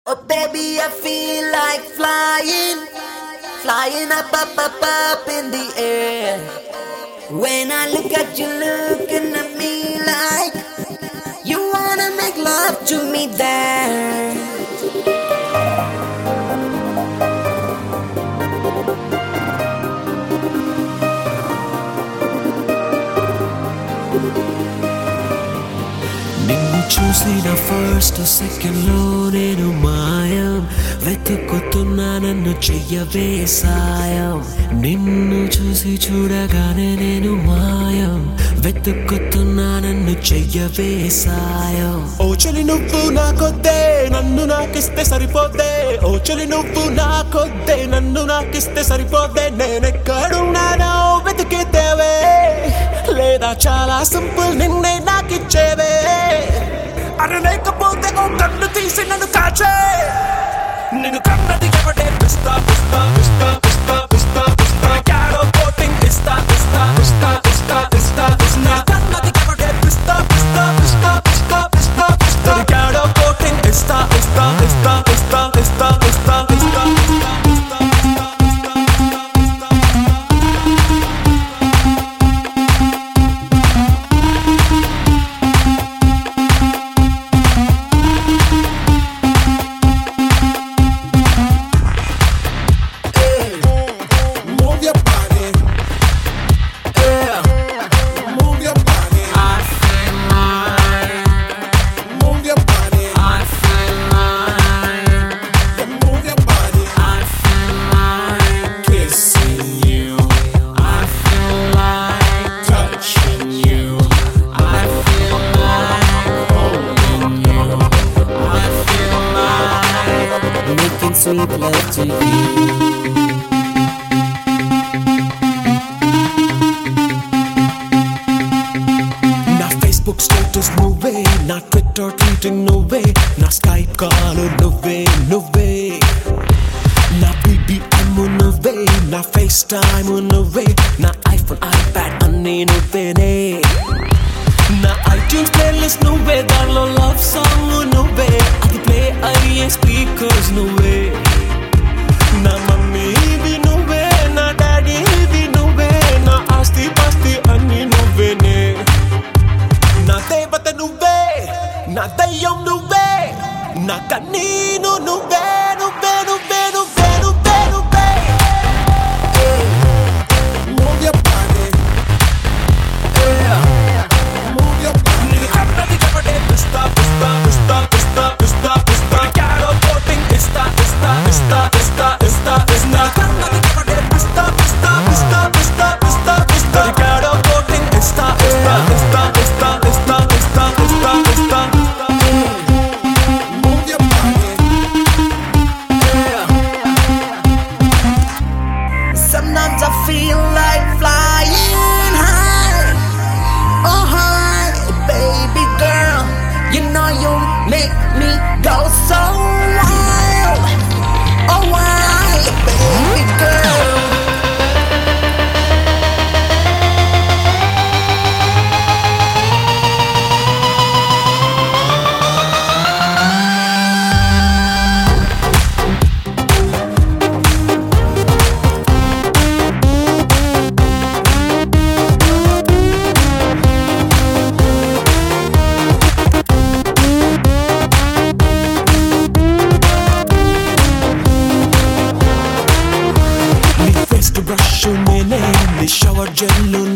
Oh baby, I feel like flying, flying up, up, up, up in the air. When I look at you, looking at me like you wanna make love to me there. నిన్ను చూసిన first second లో నేను మాయం వెతుకుతున్నా నన్ను చెయ్యవే సాయం నిన్ను చూసి చూడగానే నేను మాయం వెతుకుతున్నా నన్ను చెయ్యవే సాయం ఓ చెలి నువ్వు నాకొద్దే నన్ను నాకిస్తే సరిపోద్దే ఓ చెలి నువ్వు నాకొద్దే నన్ను నాకిస్తే సరిపోద్దే నేనెక్కడున్నానో వెతికితేవే లేదా చాలా సింపుల్ నిన్నే నాకిచ్చేవే అని లేకపోతే ఓ కన్ను తీసి నన్ను కాచే నిన్ను కన్నది ఎవడే పిస్తా పిస్తా పిస్తా పిస్తా పిస్తా పిస్తా క్యారో కోటింగ్ ఇస్తా ఇస్తా ఇస్తా ఇస్తా ఇస్తా ఇస్తా కన్నది ఎవడే పిస్తా పిస్తా పిస్తా పిస్తా పిస్తా పిస్తా క్యారో కోటింగ్ ఇస్తా ఇస్తా ఇస్తా ఇస్తా ఇస్తా ఇస్తా ఇస్తా Move your body. Move your body. Move your body. Then move your body. Kissing you. Touching you. Making sweet love to you. నా ఫేస్బుక్ స్టేటస్ నువ్వే నా ట్విట్టర్ ట్వీటింగ్ నువ్వే నా స్కైప్ కాల్ నువ్వే నువ్వే నా బీబీఎం నువ్వే నా ఫేస్ టైమ్ నువ్వే నా ఐఫోన్ ఐప్యాడ్ అన్నీ నువ్వేనే నా ఐట్యూన్స్ ప్లేలిస్ట్ నువ్వే దానిలో లవ్ సాంగ్ నువ్వే అది ప్లే అయ్యే స్పీకర్స్ నువ్వే నా మమ్మీవి నువ్వే నా డాడీవి నువ్వే నా ఆస్తి పాస్తి అన్ని నువ్వేనే నా దేవత నువ్వే నా దయ్యం నువ్వే నా కన్నీను నువ్వే నువ్వే నువ్వే నువ్వే నువ్వే నువ్వే Move your body. Move your body. నిన్ను కన్నది ఎవడే పిస్తా పిస్తా పిస్తా పిస్తా పిస్తా పిస్తా క్యారో కోటింగ్ ఇస్తా ఇస్తా ఇస్తా ఇస్తా ఇస్తా ఇస్తా కన్నది ఎవడే పిస్తా పిస్తా పిస్తా పిస్తా పిస్తా పిస్తా క్యారో కోటింగ్ ఇస్తా ఇస్తా ఇస్తా ఇస్తా ఇస్తా ఇస్తా ఇస్తా ఇస్తా Move your body. Sometimes I feel like flying high. Oh, high, baby girl. You know you make me go so wild. Oh, wild, baby girl. నీ ఫేస్ టు బ్రష్ నేనే నీ షవర్ జెల్